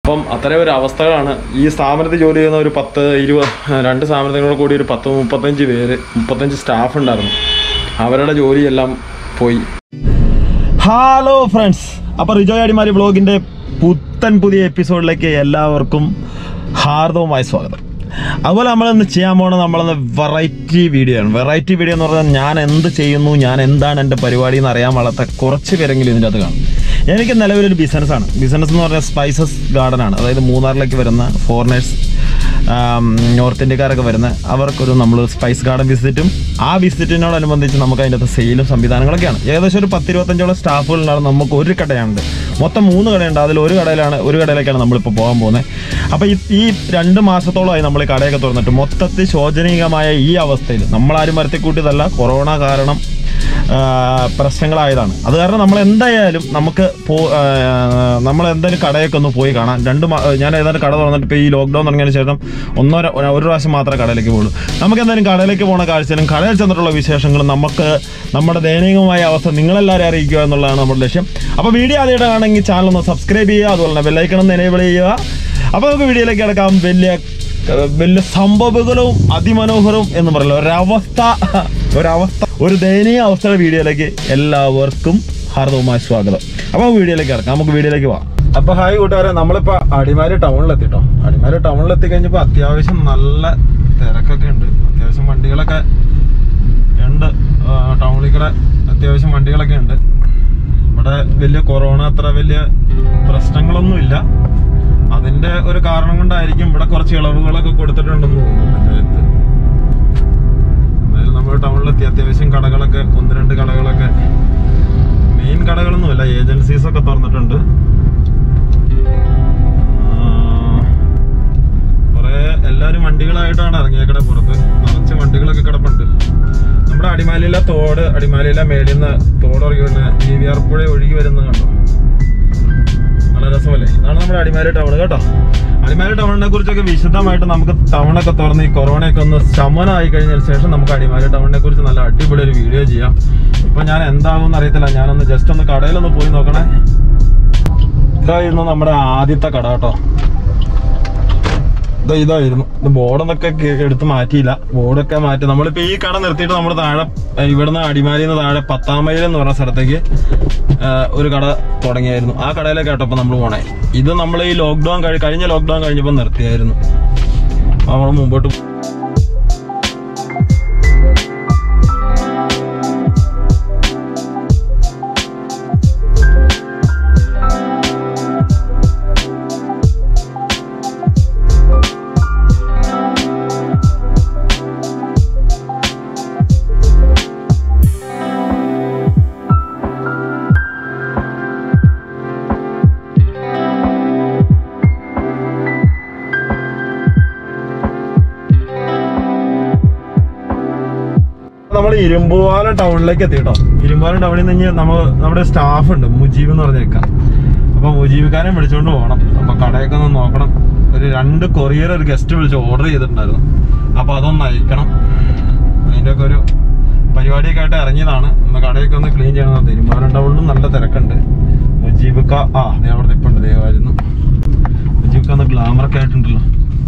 അപ്പം അത്തരം ഒരു അവസ്ഥകളാണ് ഈ സ്ഥാപനത്തിൽ ജോലി ചെയ്യുന്ന ഒരു പത്ത് ഇരുപത് രണ്ട് സ്ഥാപനത്തിനോട് കൂടി ഒരു പത്ത് മുപ്പത്തഞ്ച് പേര് മുപ്പത്തഞ്ച് സ്റ്റാഫ് ഉണ്ടായിരുന്നു അവരുടെ ജോലിയെല്ലാം പോയി ഹലോ ഫ്രണ്ട്സ് അപ്പോൾ റിജോയ് അടിമാലി ബ്ലോഗിൻ്റെ പുത്തൻ പുതിയ എപ്പിസോഡിലേക്ക് എല്ലാവർക്കും ഹാർദവമായ സ്വാഗതം അതുപോലെ നമ്മളിന്ന് ചെയ്യാൻ പോകുന്നത് നമ്മളൊന്ന് വെറൈറ്റി വീഡിയോ ആണ് വെറൈറ്റി വീഡിയോ എന്ന് പറഞ്ഞാൽ ഞാൻ എന്ത് ചെയ്യുന്നു ഞാൻ എന്താണ് എൻ്റെ പരിപാടി എന്ന് അറിയാൻ വളർത്ത കുറച്ച് പേരെങ്കിലും ഇതിൻ്റെ അകത്ത് കാണും എനിക്ക് നിലവിലൊരു ബിസിനസ്സാണ് ബിസിനസ് എന്ന് പറഞ്ഞാൽ സ്പൈസസ് ഗാർഡൻ ആണ് അതായത് മൂന്നാറിലേക്ക് വരുന്ന ഫോറിനേഴ്സ് നോർത്ത് ഇന്ത്യക്കാരൊക്കെ വരുന്ന അവർക്കൊരു നമ്മൾ സ്പൈസ് ഗാർഡൻ വിസിറ്റും ആ വിസിറ്റിനോടനുബന്ധിച്ച് നമുക്ക് അതിൻ്റെ അകത്ത് സെയിലും സംവിധാനങ്ങളൊക്കെയാണ് ഏകദേശം ഒരു പത്തിരുപത്തഞ്ചോളം സ്റ്റാഫുകളുണ്ടാണ് നമുക്ക് ഒരു കടയുണ്ട് മൊത്തം മൂന്ന് കടയുണ്ട് അതിൽ ഒരു കടയിലാണ് ഒരു കടയിലേക്കാണ് നമ്മളിപ്പോൾ പോകാൻ പോകുന്നത് അപ്പോൾ ഈ ഈ രണ്ട് മാസത്തോളമായി നമ്മൾ ഈ കടയൊക്കെ തുറന്നിട്ട് മൊത്തത്തിൽ ശോചനീയമായ ഈ അവസ്ഥയിൽ നമ്മളാരും വരുത്തിക്കൂട്ടിയതല്ല കൊറോണ കാരണം ആ, പ്രശ്നങ്ങളായതാണ് അത് കാരണം നമ്മൾ എന്തായാലും നമുക്ക് പോ ആ, നമ്മൾ എന്തായാലും കടയൊക്കെ ഒന്ന് പോയി കാണാം രണ്ട് മാ- ഞാൻ ഏതാണ്ട് കട തുറന്നിട്ട് ഇപ്പോൾ ഈ ലോക്ക്ഡൗൺ തുടങ്ങിയതിന് ശേഷം ഒന്നോ ര- ഒരു പ്രാവശ്യം മാത്രമേ കടയിലേക്ക് പോകുള്ളൂ നമുക്ക് എന്തായാലും കടയിലേക്ക് പോകുന്ന കാഴ്ചയിലും കടയിൽ ചെന്നിട്ടുള്ള വിശേഷങ്ങളും നമുക്ക് നമ്മുടെ ദയനീയമായ അവസ്ഥ നിങ്ങളെല്ലാവരും അറിയിക്കുക എന്നുള്ളതാണ് നമ്മുടെ ലക്ഷ്യം അപ്പോൾ വീഡിയോ ആദ്യമായിട്ടാണെങ്കിൽ ചാനൽ ഒന്ന് സബ്സ്ക്രൈബ് ചെയ്യുക അതുപോലെ തന്നെ ബെല്ലൈക്കണം ഒന്ന് എനേബിൾ ചെയ്യുക അപ്പോൾ നമുക്ക് വീഡിയോയിലേക്ക് കിടക്കാം വലിയ വലിയ സംഭവങ്ങളും അതിമനോഹരവും എന്ന് പറയില്ല ഒരവസ്ഥ ഒരവസ്ഥ ഒരു ദയനീയ അവസ്ഥയുടെ വീഡിയോയിലേക്ക് എല്ലാവർക്കും ഹാർദവമായ സ്വാഗതം അപ്പൊ നമുക്ക് വീഡിയോയിലേക്ക് ഇറക്കാം നമുക്ക് വീഡിയോയിലേക്ക് പോവാം അപ്പൊ ഹായ് കൂട്ടുകാരെ നമ്മളിപ്പോ അടിമാലി ടൗണിൽ എത്തിട്ടോ അടിമാലി ടൗണിൽ എത്തി കഴിഞ്ഞപ്പോ അത്യാവശ്യം നല്ല തിരക്കൊക്കെ ഉണ്ട് അത്യാവശ്യം വണ്ടികളൊക്കെ ഉണ്ട് ആ, ടൗണിൽ കൂടെ അത്യാവശ്യം വണ്ടികളൊക്കെ ഉണ്ട് ഇവിടെ വലിയ കൊറോണ അത്ര വലിയ പ്രശ്നങ്ങളൊന്നുമില്ല അതിന്റെ ഒരു കാരണം കൊണ്ടായിരിക്കും ഇവിടെ കുറച്ച് ഇളവുകളൊക്കെ കൊടുത്തിട്ടുണ്ടെന്ന് തോന്നുന്നു പഞ്ചായത്ത് എന്തായാലും നമ്മൾ ടൗണിലെത്തി അത്യാവശ്യം കടകളൊക്കെ ഒന്ന് രണ്ട് കടകളൊക്കെ മെയിൻ കടകളൊന്നുമില്ല ഏജൻസീസ് ഒക്കെ തുറന്നിട്ടുണ്ട് കുറെ എല്ലാരും വണ്ടികളായിട്ടാണ് ഇറങ്ങിയേക്കടെ പുറത്ത് നിറച്ച് വണ്ടികളൊക്കെ കിടപ്പുണ്ട് നമ്മുടെ അടിമാലിയിലെ തോട് അടിമാലിയിലെ മേളിൽ നിന്ന് തോട് ഇറങ്ങി വരുന്ന ജി വി ആർ പുഴ ഒഴുകി വരുന്നത് കണ്ടോ നല്ല രസമല്ലേ ഇതാണ് നമ്മുടെ അടിമാലി ടൗൺ കേട്ടോ അടിമാലി ടൗണിനെ കുറിച്ചൊക്കെ വിശദമായിട്ട് നമുക്ക് ടൗണൊക്കെ തുറന്ന് ഈ കൊറോണയൊക്കെ ഒന്ന് ശമനമായി കഴിഞ്ഞതിന് ശേഷം നമുക്ക് അടിമാലി ടൗണിനെ കുറിച്ച് നല്ല അടിപൊളി ഒരു വീഡിയോ ചെയ്യാം ഇപ്പൊ ഞാൻ എന്താവും അറിയത്തില്ല ഞാനൊന്ന് ജസ്റ്റ് ഒന്ന് കടയിലൊന്ന് പോയി നോക്കണേ ഇതായിരുന്നു നമ്മുടെ ആദ്യത്തെ കട കേട്ടോ ഇതാ ഇതായിരുന്നു ഇത് ബോർഡൊന്നൊക്കെ എടുത്ത് മാറ്റിയില്ല ബോർഡൊക്കെ മാറ്റി നമ്മളിപ്പോ ഈ കട നിർത്തിയിട്ട് നമ്മൾ താഴെ ഏ, ഇവിടുന്ന് അടിമാലിയിൽ നിന്ന് താഴെ പത്താം മൈൽ എന്ന് പറഞ്ഞ സ്ഥലത്തേക്ക് ഏ, ഒരു കട തുടങ്ങിയായിരുന്നു ആ കടയിലേക്ക് കേട്ടോ ഇപ്പൊ നമ്മൾ പോണേ ഇത് നമ്മൾ ഈ ലോക്ക്ഡൌൺ കഴി കഴിഞ്ഞ ലോക്ക്ഡൌൺ കഴിഞ്ഞപ്പോൾ നിർത്തിയായിരുന്നു അപ്പൊ നമ്മൾ മുമ്പോട്ട് പോ- നമ്മൾ ഇരുമ്പുപാലം ടൗണിലേക്ക് എത്തി കേട്ടോ ഇരുമ്പുപാലം ടൗണിൽ നിന്ന് നമ്മൾ നമ്മുടെ സ്റ്റാഫ് ഉണ്ട് മുജീബ് എന്ന് പറഞ്ഞേക്കാം അപ്പൊ മുജീബിക്കാരെ വിളിച്ചോണ്ട് പോകണം അപ്പൊ കടയൊക്കെ ഒന്ന് നോക്കണം ഒരു രണ്ട് കൊറിയർ ഒരു ഗസ്റ്റ് വിളിച്ച് ഓർഡർ ചെയ്തിട്ടുണ്ടായിരുന്നു അപ്പൊ അതൊന്ന് അയക്കണം അതിന്റെ ഒക്കെ ഒരു പരിപാടിയൊക്കെ ആയിട്ട് ഇറങ്ങിയതാണ് ഒന്ന് കടയൊക്കെ ഒന്ന് ക്ലീൻ ചെയ്യണം തിരുമാനം ടൗണിലും നല്ല തിരക്കുണ്ട് മുജീബിക്ക ആ ദേ അവിടെ നിപ്പുണ്ട് ദൈവമായിരുന്നു മുജീബിക്ക ഒന്ന് ഗ്ലാമറൊക്കെ ആയിട്ടുണ്ടല്ലോ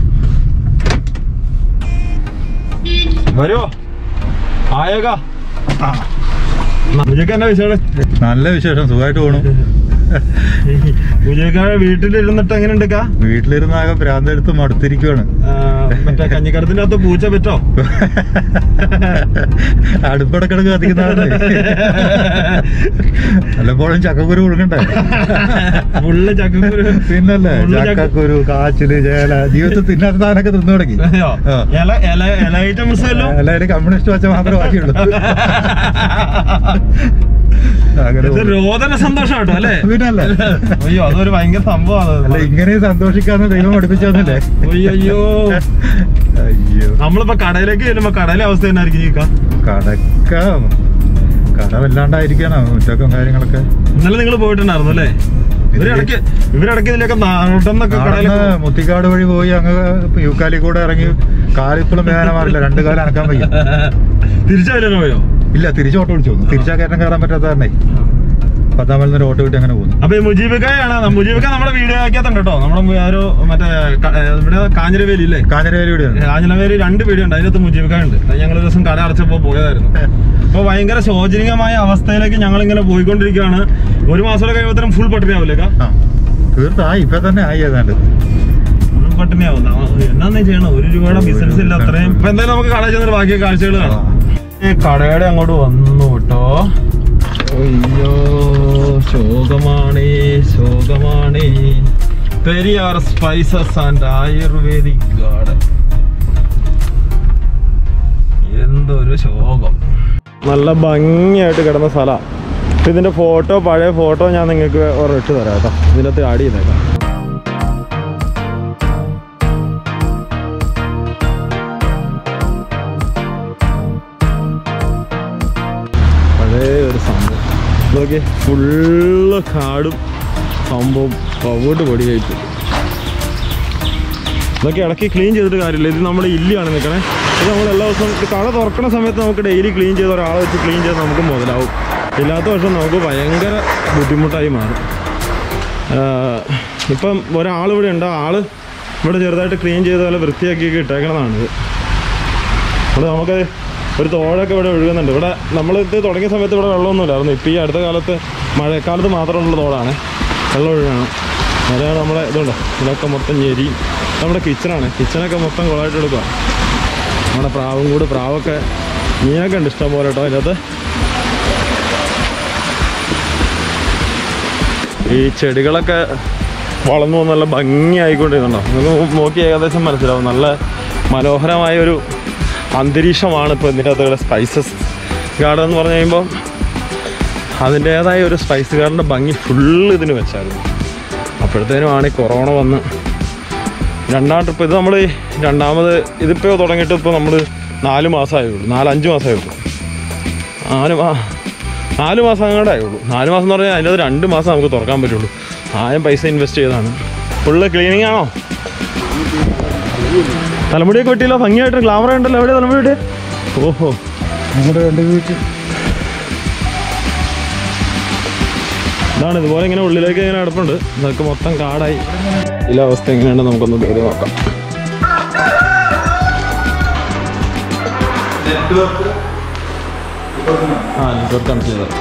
വരുമോ ആയേക മുജയ്ക്ക് എന്നാ വിശേഷം നല്ല വിശേഷം സുഖമായിട്ട് പോണു മുജയ്ക്ക വീട്ടിലിരുന്നിട്ട് എങ്ങനെ ഉണ്ടക്കാ വീട്ടിലിരുന്ന് ആകെ ഭ്രാന്തെടുത്ത് മടുത്തിരിക്കുവാണ് മറ്റേ കഞ്ഞിക്കടത്തിന്റെ അകത്ത് പൂച്ച പറ്റോ അടുപ്പടക്കിടക്ക് കത്തിക്കുന്നതാണ് വല്ലപ്പോഴും ചക്കക്കുരു കൊടുക്കണ്ടേ ഫുള്ള് ചക്കക്കുരു പിന്നല്ലേ ഫുള്ള് ചക്ക- ചക്കക്കുരു കാച്ചില് ചേല ജീവിതത്തിൽ തിന്നാത്ത സാധനമൊക്കെ തിന്നു തുടങ്ങി അതെയോ? ആ. ഇല ഇല ഇല ഐറ്റംസ് എല്ലാം എല്ലാവരും കമ്മ്യൂണിസ്റ്റ് വച്ച മാത്രമേ ബാക്കിയുള്ളൂ അങ്ങനെ ഇത് പോകും. രോദന സന്തോഷം കേട്ടോ അല്ലേ പിന്നല്ലേ അയ്യോ അതൊരു ഭയങ്കര അല്ല സംഭവമാണ് ഇങ്ങനെ സന്തോഷിക്കാന്ന് ദൈവം പഠിപ്പിച്ചു തന്നില്ലേ അയ്യോ അയ്യോ നമ്മളിപ്പോ കടയിലേക്ക് ചെല്ലുമ്പോ കടയിലെ അവസ്ഥ എന്നായിരിക്കും ജീവിക്കാം കടക്ക കട വല്ലാണ്ടായിരിക്കണം മുറ്റക്കും കാര്യങ്ങളൊക്കെ ഇന്നലെ നിങ്ങൾ പോയിട്ടുണ്ടായിരുന്നു അല്ലേ ഇവരിടയ്ക്ക് ഇവരിടയ്ക്ക് ഇതിലൊക്കെ നാട്ടന്നൊക്കെ നടന്ന് കടയിലൊക്കെ മുത്തിക്കാട് വഴി പോയി അങ്ങ് യൂക്കാലി കൂടെ ഇറങ്ങി കാലിപ്പോഴും വേദന മാറില്ല രണ്ടു കാലം അനക്കാൻ വയ്യ തിരിച്ചതിലോ പോയോ ഇല്ല തിരിച്ച് ഓട്ടോ വിളിച്ചു വന്നു തിരിച്ചാ കയറ്റം കയറാൻ പറ്റാത്ത കാരണേ പത്താം മൈലിൽ നിന്ന് ഓട്ടോ കിട്ടി അങ്ങനെ പോകുന്നു അപ്പൊ ഈ മുജീബിക്കായാണ് മുജീബിക്ക നമ്മുടെ വീഡിയോ ആക്കിയത്തുണ്ട് കേട്ടോ നമ്മുടെ ആ ഒരു മറ്റേ ക- ഏ, ഇവിടെ കാഞ്ഞിരവേലി ഇല്ലേ കാഞ്ഞിരവേലി ഇവിടെയാണ് കാഞ്ഞിരവേലി രണ്ട് വീഡിയോ ഉണ്ട് അതിനകത്ത് മുജീബിക്ക ഉണ്ട് ഞങ്ങൾ ഒരു ദിവസം കട അടച്ചപ്പോ പോയതായിരുന്നു അപ്പൊ ഭയങ്കര ശോചനീയമായ അവസ്ഥയിലേക്ക് ഞങ്ങൾ ഇങ്ങനെ പോയിക്കൊണ്ടിരിക്കുകയാണ് ഒരു മാസം കഴിയുമ്പോഴത്തേനും ഫുൾ പട്ടിണിയാവില്ലേക്കാ ആ തീർത്തായി ഇപ്പൊ തന്നെ ആയി ഏതാണ്ട് ഫുൾ പട്ടിണിയാവും എന്നാന്ന് ചെയ്യണം ഒരു രൂപയുടെ ബിസിനസ് ഇല്ല അത്രയും ഇപ്പൊ എന്തായാലും നമുക്ക് കടയിൽ ചെന്നിട്ട് ബാക്കി കാഴ്ചകൾ കാണാം ഈ കടയുടെ അങ്ങോട്ട് വന്നു കേട്ടോ അയ്യോ ശോകമാണേ ശോകമാണേ Periyar spices and ayurvedic garden എന്തൊരു ശോകം നല്ല ഭംഗിയായിട്ട് കിടന്ന സ്ഥലമാണ് ഇതിന്റെ ഫോട്ടോ പഴയ ഫോട്ടോ ഞാൻ നിങ്ങൾക്ക് ഒരെണ്ണം ഇട്ട് തരാം കേട്ടോ ഇതിനകത്ത് ആഡ് ചെയ്തേക്കാം പഴയ ഒരു സംഭവം നോക്കി ഫുള്ള് കാടും സംഭവം പവോട്ട് പൊടിയായിട്ട് ഇതൊക്കെ ഇടയ്ക്ക് ക്ലീൻ ചെയ്തിട്ട് കാര്യമില്ല ഇത് നമ്മുടെ ഇല്ലിയാണ് നിൽക്കണേ ഇത് നമ്മൾ എല്ലാ ദിവസവും ഇത് കട തുറക്കുന്ന സമയത്ത് നമുക്ക് ഡെയിലി ക്ലീൻ ചെയ്ത് ഒരാളെ വെച്ച് ക്ലീൻ ചെയ്ത് നമുക്ക് മുതലാവും ഇല്ലാത്ത പക്ഷം നമുക്ക് ഭയങ്കര ബുദ്ധിമുട്ടായി മാറും ആഹ് ഇപ്പം ഒരാൾ ഇവിടെ ഉണ്ട് ആ ആള് ഇവിടെ ചെറുതായിട്ട് ക്ലീൻ ചെയ്ത് പോലെ വൃത്തിയാക്കിയൊക്കെ ഇട്ടേക്കണതാണിത് ഇവിടെ നമുക്ക് ഒരു തോടൊക്കെ ഇവിടെ ഒഴുകുന്നുണ്ട് ഇവിടെ നമ്മൾ ഇത് തുടങ്ങിയ സമയത്ത് ഇവിടെ വെള്ളമൊന്നുമില്ലായിരുന്നു ഇപ്പോൾ ഈ അടുത്ത കാലത്ത് മഴക്കാലത്ത് മാത്രമുള്ള തോടാണ് വെള്ളം ഒഴുകാണ് അതാണ് നമ്മുടെ ഇതുണ്ട് ഇതൊക്കെ മൊത്തം ഞെരി നമ്മുടെ കിച്ചണാണ് കിച്ചണൊക്കെ മൊത്തം കുളമായിട്ട് എടുക്കുക നമ്മുടെ പ്രാവും കൂട് പ്രാവൊക്കെ മീനൊക്കെ ഉണ്ട് ഇഷ്ടം പോലെ കേട്ടോ അതിനകത്ത് ഈ ചെടികളൊക്കെ വളർന്നു വന്ന് നല്ല ഭംഗിയായിക്കൊണ്ടിരുന്നുണ്ടോ നിങ്ങൾക്ക് നോക്കി ഏകദേശം മനസ്സിലാവും നല്ല മനോഹരമായ ഒരു അന്തരീക്ഷമാണ് ഇപ്പോൾ ഇതിൻ്റെ അകത്തുള്ള സ്പൈസസ് ഗാർഡൻ എന്ന് പറഞ്ഞു കഴിയുമ്പോൾ അതിൻ്റേതായ ഒരു സ്പൈസ് ഗാർഡൻ്റെ ഭംഗി ഫുള്ള് ഇതിന് വെച്ചായിരുന്നു അപ്പോഴത്തേനുമാണ് ഈ കൊറോണ വന്ന് രണ്ടാം ട്രിപ്പ് ഇത് നമ്മൾ രണ്ടാമത് ഇതിപ്പോൾ തുടങ്ങിയിട്ട് ഇപ്പോൾ നമ്മൾ നാല് മാസമായേ ഉള്ളൂ നാലഞ്ച് മാസമേ ഉള്ളൂ നാല് മാ നാല് മാസം അങ്ങോട്ടേ ആയുള്ളൂ നാല് മാസം എന്ന് പറഞ്ഞാൽ അതിൻ്റെ അത് രണ്ട് മാസം നമുക്ക് തുറക്കാൻ പറ്റുള്ളൂ ആയിരം പൈസ ഇൻവെസ്റ്റ് ചെയ്തതാണ് ഫുള്ള് ക്ലീനിങ് ആണോ തലമുടിയൊക്കെ വെട്ടിയില്ല ഭംഗിയായിട്ട് ഗ്ലാമർ ഉണ്ടല്ലോ എവിടെ തലമുടി വെട്ടി ഓഹോ നമ്മുടെ രണ്ട് വീട്ടിൽ ഇതാണ് ഇതുപോലെ ഇങ്ങനെ ഉള്ളിലേക്ക് ഇങ്ങനെ കിടപ്പുണ്ട് ഇതൊക്കെ മൊത്തം കാടായി ഇതിലെ അവസ്ഥ എങ്ങനെയുണ്ട് നമുക്കൊന്ന് കയറി നോക്കാം ആ നെറ്റ്വർക്ക് കണക്ട് ചെയ്തത്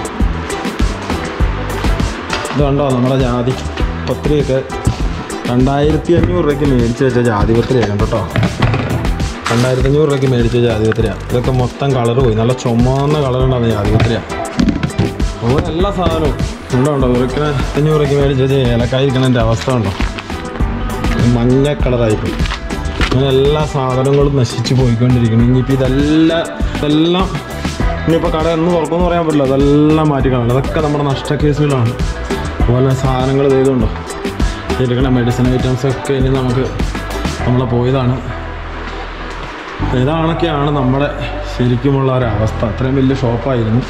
ഇത് കണ്ടോ നമ്മുടെ ജാതി പത്രിയൊക്കെ രണ്ടായിരത്തി അഞ്ഞൂറ് രൂപയ്ക്ക് മേടിച്ച് വെച്ച ജാതി പത്രിയാണ് കേട്ടോ രണ്ടായിരത്തി അഞ്ഞൂറ് രൂപയ്ക്ക് മേടിച്ച ജാതി പത്രിയാണ് ഇതൊക്കെ മൊത്തം കളർ പോയി നല്ല ചുമന്ന കളറുണ്ടാകുന്ന ജാതി പത്രിയാണ് അതുപോലെ എല്ലാ സാധനവും ഉണ്ടോ ഉണ്ടോ ഇവർക്ക് അഞ്ഞൂറ് രൂപയ്ക്ക് മേടിച്ച് വെച്ച് ഏലക്കായിരിക്കണതിൻ്റെ അവസ്ഥ ഉണ്ടോ മഞ്ഞ കളറായിപ്പോയി അങ്ങനെ എല്ലാ സാധനങ്ങളും നശിച്ചു പോയിക്കൊണ്ടിരിക്കുന്നു ഇനിയിപ്പോൾ ഇതെല്ലാം ഇതെല്ലാം ഇനിയിപ്പോൾ കട എന്ന് തുറക്കുമെന്ന് പറയാൻ പറ്റില്ല അതെല്ലാം മാറ്റിക്കളണം അതൊക്കെ നമ്മുടെ നഷ്ടക്കേസുകളാണ് അതുപോലെ സാധനങ്ങൾ ചെയ്തുണ്ടോ ഇരിക്കണ മെഡിസിൻ ഐറ്റംസ് ഒക്കെ ഇനി നമുക്ക് നമ്മൾ പോയതാണ് ഇതാണൊക്കെയാണ് നമ്മുടെ ശരിക്കുമുള്ള ഒരവസ്ഥ അത്രയും വലിയ ഷോപ്പായിരുന്നു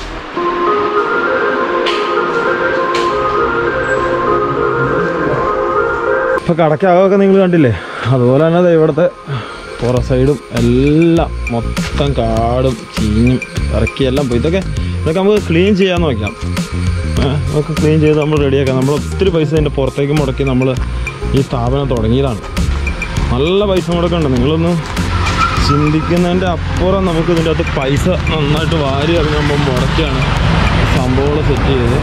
ഇപ്പോൾ കടക്കകമൊക്കെ നിങ്ങൾ കണ്ടില്ലേ അതുപോലെ തന്നെ ദേ ഇവിടുത്തെ പുറ സൈഡും എല്ലാം മൊത്തം കാടും ചീഞ്ഞും ഇറക്കി എല്ലാം പോയി ഇതൊക്കെ ഇതൊക്കെ നമുക്ക് ക്ലീൻ ചെയ്യാൻ നോക്കാം ഏഹ് നമുക്ക് ക്ലീൻ ചെയ്ത് നമ്മൾ റെഡിയാക്കാം നമ്മൾ ഒത്തിരി പൈസ ഇതിൻ്റെ പുറത്തേക്ക് മുടക്കി നമ്മൾ ഈ സ്ഥാപനം തുടങ്ങിയതാണ് നല്ല പൈസ മുടക്കുന്നുണ്ട് നിങ്ങളൊന്ന് ചിന്തിക്കുന്നതിൻ്റെ അപ്പുറം നമുക്ക് ഇതിൻ്റെ അകത്ത് പൈസ നന്നായിട്ട് വാരി ഇറങ്ങുമ്പോൾ മുടക്കിയാണ് സംഭവങ്ങൾ സെറ്റ് ചെയ്ത്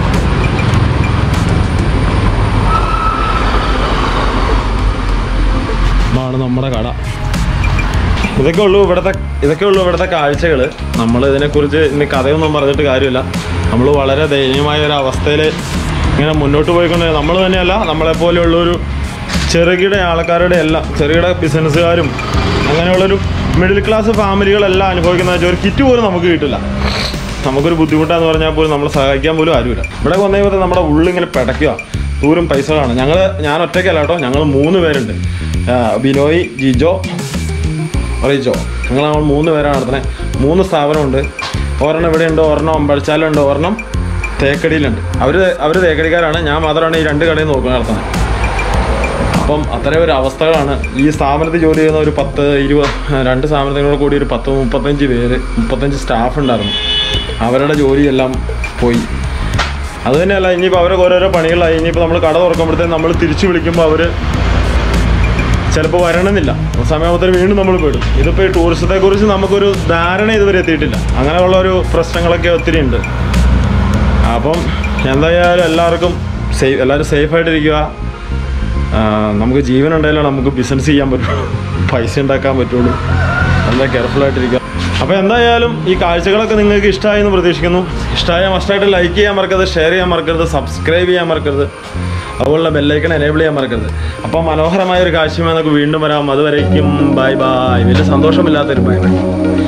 ഇതാണ് നമ്മുടെ കട ഇതൊക്കെ ഉള്ളൂ ഇവിടുത്തെ ഇതൊക്കെ ഉള്ളൂ ഇവിടുത്തെ കാഴ്ചകൾ നമ്മൾ ഇതിനെക്കുറിച്ച് ഇനി കഥയൊന്നും പറഞ്ഞിട്ട് കാര്യമില്ല നമ്മൾ വളരെ ദയനീയമായ ഒരു അവസ്ഥയിൽ ഇങ്ങനെ മുന്നോട്ട് പോയിക്കൊണ്ട് നമ്മൾ തന്നെയല്ല നമ്മളെപ്പോലെയുള്ളൊരു ചെറുകിട ആൾക്കാരുടെ എല്ലാം ചെറുകിട ബിസിനസ്സുകാരും അങ്ങനെയുള്ളൊരു മിഡിൽ ക്ലാസ് ഫാമിലികളെല്ലാം അനുഭവിക്കുന്ന വെച്ചാൽ ഒരു കിറ്റ് പോലും നമുക്ക് കിട്ടില്ല നമുക്കൊരു ബുദ്ധിമുട്ടാന്ന് പറഞ്ഞാൽ പോലും നമ്മളെ സഹായിക്കാൻ പോലും ആരുമില്ല ഇവിടെ വന്നു കഴിയുമ്പോൾ നമ്മുടെ ഉള്ളിങ്ങനെ പിടയ്ക്കുക ദൂരം പൈസകളാണ് ഞങ്ങൾ ഞാൻ ഒറ്റയ്ക്കല്ല കേട്ടോ ഞങ്ങൾ മൂന്ന് പേരുണ്ട് ആ, ബിനോയ് ജിജോ അറിയിച്ചോ ഞങ്ങൾ നമ്മൾ മൂന്ന് പേരാണ് നടത്തുന്നത് മൂന്ന് സ്ഥാപനമുണ്ട് ഒരെണ്ണം ഇവിടെയുണ്ട് ഒരെണ്ണം അമ്പഴച്ചാലുണ്ട് ഒരെണ്ണം തേക്കടിയിലുണ്ട് അവർ അവർ തേക്കടിക്കാരാണ് ഞാൻ മാത്രമാണ് ഈ രണ്ട് കടയും നോക്കുന്നത് നടത്തുന്നത് അപ്പം അത്രയും ഒരു അവസ്ഥകളാണ് ഈ സ്ഥാപനത്തിൽ ജോലി ചെയ്യുന്ന ഒരു പത്ത് ഇരുപത് രണ്ട് സ്ഥാപനത്തിനോട് കൂടി ഒരു പത്ത് മുപ്പത്തഞ്ച് പേര് മുപ്പത്തഞ്ച് സ്റ്റാഫ് ഉണ്ടായിരുന്നു അവരുടെ ജോലിയെല്ലാം പോയി അത് തന്നെയല്ല ഇനിയിപ്പോൾ അവരൊക്കെ ഓരോരോ പണികളായി ഇനിയിപ്പോൾ നമ്മൾ കട തുറക്കുമ്പോഴത്തേക്കും നമ്മൾ തിരിച്ചു വിളിക്കുമ്പോൾ അവർ ചിലപ്പോൾ വരണമെന്നില്ല ആ സമയത്തിന് വീണ്ടും നമ്മൾ പെടും ഇതിപ്പോൾ ഈ ടൂറിസത്തെക്കുറിച്ച് നമുക്കൊരു ധാരണ ഇതുവരെ എത്തിയിട്ടില്ല അങ്ങനെയുള്ള ഒരു പ്രശ്നങ്ങളൊക്കെ ഒത്തിരി ഉണ്ട് അപ്പം എന്തായാലും എല്ലാവർക്കും സേഫ് എല്ലാവരും സേഫായിട്ടിരിക്കുക ആ, നമുക്ക് ജീവൻ ഉണ്ടെങ്കിലേ നമുക്ക് ബിസിനസ് ചെയ്യാൻ പറ്റുള്ളൂ പൈസ ഉണ്ടാക്കാൻ പറ്റുള്ളൂ നല്ല കെയർഫുള്ളായിട്ടിരിക്കുക അപ്പോൾ എന്തായാലും ഈ കാഴ്ചകളൊക്കെ നിങ്ങൾക്ക് ഇഷ്ടമായി എന്ന് പ്രതീക്ഷിക്കുന്നു ഇഷ്ടമായ മസ്റ്റായിട്ട് ലൈക്ക് ചെയ്യാൻ മറക്കരുത് ഷെയർ ചെയ്യാൻ മറക്കരുത് സബ്സ്ക്രൈബ് ചെയ്യാൻ മറക്കരുത് അതുപോലുള്ള ബെല്ലൈക്കൺ എനേബിൾ ചെയ്യാൻ മറക്കരുത് അപ്പോൾ മനോഹരമായ ഒരു കാഴ്ചയുമായി നമുക്ക് വീണ്ടും വരാം അതുവരേക്കും ബൈ ബൈ വലിയ സന്തോഷമില്ലാത്തൊരു ബൈ ബൈ